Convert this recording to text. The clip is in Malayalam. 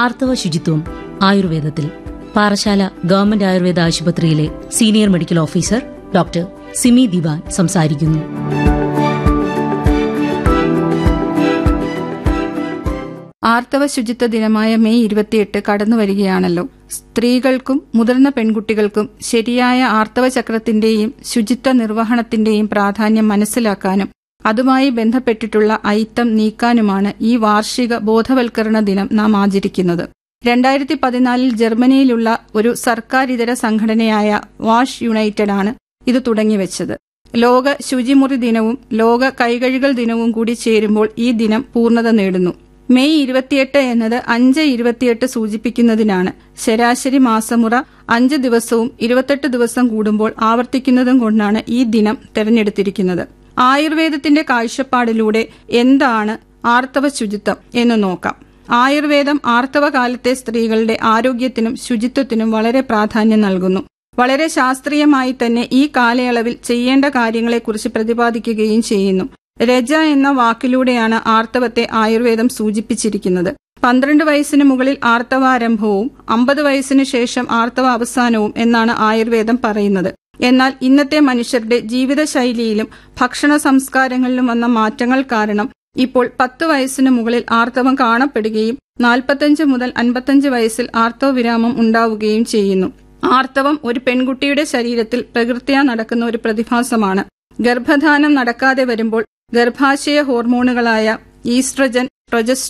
ആർത്തവ ശുചിത്വം ആയുർവേദത്തിൽ പാറശാല ഗവൺമെന്റ് ആയുർവേദ ആശുപത്രിയിലെ senior medical officer doctor Simi Diwan സംസാരിക്കുന്നു ആർത്തവ ശുചിത്വ ദിനമായ മെയ് ഇരുപത്തിയെട്ട് കടന്നു വരികയാണല്ലോ സ്ത്രീകൾക്കും മുതിർന്ന പെൺകുട്ടികൾക്കും ശരിയായ ആർത്തവ ചക്രത്തിന്റെയും ശുചിത്വ നിർവഹണത്തിന്റെയും പ്രാധാന്യം മനസ്സിലാക്കാനും അതുമായി ബന്ധപ്പെട്ടിട്ടുള്ള അയിത്തം നീക്കാനുമാണ് ഈ വാർഷിക ബോധവൽക്കരണ ദിനം നാം ആചരിക്കുന്നത് രണ്ടായിരത്തി പതിനാലിൽ ജർമ്മനിയിലുള്ള ഒരു സർക്കാരിതര സംഘടനയായ വാഷ് യുണൈറ്റഡ് ആണ് ഇത് തുടങ്ങിവെച്ചത് ലോക ശുചിമുറി ദിനവും ലോക കൈകഴുകൽ ദിനവും കൂടി ചേരുമ്പോൾ ഈ ദിനം പൂർണ്ണത നേടുന്നു മെയ് ഇരുപത്തിയെട്ട് എന്നത് അഞ്ച് ഇരുപത്തിയെട്ട് സൂചിപ്പിക്കുന്നതിനാണ് ശരാശരി മാസമുറ അഞ്ച് ദിവസവും ഇരുപത്തെട്ട് ദിവസം കൂടുമ്പോൾ ആവർത്തിക്കുന്നതും കൊണ്ടാണ് ഈ ദിനം തെരഞ്ഞെടുത്തിരിക്കുന്നത് ആയുർവേദത്തിന്റെ കാഴ്ചപ്പാടിലൂടെ എന്താണ് ആർത്തവ ശുചിത്വം എന്ന് നോക്കാം ആയുർവേദം ആർത്തവ കാലത്തെ സ്ത്രീകളുടെ ആരോഗ്യത്തിനും ശുചിത്വത്തിനും വളരെ പ്രാധാന്യം നൽകുന്നു വളരെ ശാസ്ത്രീയമായി തന്നെ ഈ കാലയളവിൽ ചെയ്യേണ്ട കാര്യങ്ങളെക്കുറിച്ച് പ്രതിപാദിക്കുകയും ചെയ്യുന്നു രജ എന്ന വാക്കിലൂടെയാണ് ആർത്തവത്തെ ആയുർവേദം സൂചിപ്പിച്ചിരിക്കുന്നത് പന്ത്രണ്ട് വയസ്സിന് മുകളിൽ ആർത്തവാരംഭവും അമ്പത് വയസ്സിന് ശേഷം ആർത്തവ അവസാനവും എന്നാണ് ആയുർവേദം പറയുന്നത് എന്നാൽ ഇന്നത്തെ മനുഷ്യരുടെ ജീവിതശൈലിയിലും ഭക്ഷണ സംസ്കാരങ്ങളിലും വന്ന മാറ്റങ്ങൾ കാരണം ഇപ്പോൾ പത്ത് വയസ്സിന് മുകളിൽ ആർത്തവം കാണപ്പെടുകയും നാൽപ്പത്തഞ്ച് മുതൽ അൻപത്തഞ്ച് വയസ്സിൽ ആർത്തവ വിരാമം ഉണ്ടാവുകയും ചെയ്യുന്നു ആർത്തവം ഒരു പെൺകുട്ടിയുടെ ശരീരത്തിൽ പ്രകൃത്യാ നടക്കുന്ന ഒരു പ്രതിഭാസമാണ് ഗർഭധാനം നടക്കാതെ വരുമ്പോൾ ഗർഭാശയ ഹോർമോണുകളായ ഈസ്ട്രജൻ പ്രൊജസ്